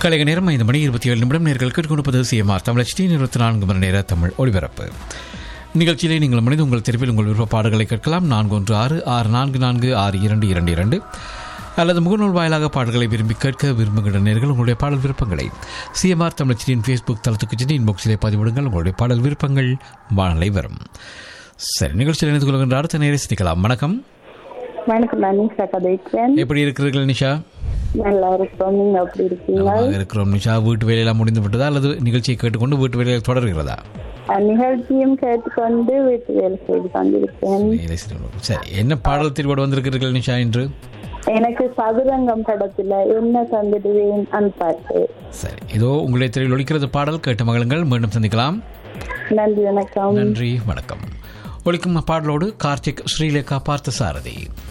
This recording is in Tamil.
கலைக நேரம் ஐந்து மணி இருபத்தி ஏழு நிமிடம் நேர்கள் கேட்டுக்கொண்டிருப்பது சிஎம்ஆர் தமிழ் டி இருபத்தி நான்கு மணி நேர தமிழ் ஒளிபரப்பு நிகழ்ச்சியிலே நீங்கள் மனித உங்கள் தெருவில் உங்கள் விருப்ப பாடல்களை கேட்கலாம் நான்கு ஒன்று ஆறு ஆறு நான்கு நான்கு ஆறு இரண்டு இரண்டு இரண்டு அல்லது முகநூல் வாயிலாக பாடல்களை விரும்பி கேட்க விரும்புகிற நேர்கள் உங்களுடைய பாடல் விருப்பங்களை சிஎம்ஆர் தமிழச்சியின் ஃபேஸ்புக் தளத்துக்கு சென்று இன்பாக்ஸிலே பதிவிடுங்கள் உங்களுடைய பாடல் விருப்பங்கள் வானலை வரும் சரி நிகழ்ச்சியில் இணைந்து கொள்கின்ற அடுத்த நேரை சிந்திக்கலாம் வணக்கம் வணக்கம் நான் நிஷா கதைக்கிறேன் எப்படி இருக்கிறீர்கள் நிஷா நல்லா இருக்கோம் நீங்க எப்படி இருக்கீங்க நலமாக இருக்கிறோம் நிஷா வீட்டு வேலையெல்லாம் முடிந்து விட்டதா அல்லது நிகழ்ச்சியை கேட்டுக்கொண்டு வீட்டு வேலைகள் தொடர்கிறதா அஹ், நிகழ்ச்சியும் கேட்டுக்கொண்டு வீட்டு வேலை செய்து கொண்டிருக்கேன் வேலை செய்கிறோம். சரி என்ன பாடல் தீர்வோடு வந்திருக்கிறீர்கள் நிஷா இன்று எனக்கு சதுரங்கம் படத்துல என்ன தந்துடுவேன் அந்த பாட்டு சரி இதோ உங்களுடைய திரையில் ஒழிக்கிறது பாடல் கேட்ட மகளுங்கள் மீண்டும் சந்திக்கலாம் நன்றி வணக்கம் நன்றி வணக்கம் ஒழிக்கும் பாடலோடு கார்த்திக் ஸ்ரீலேகா பார்த்த சாரதி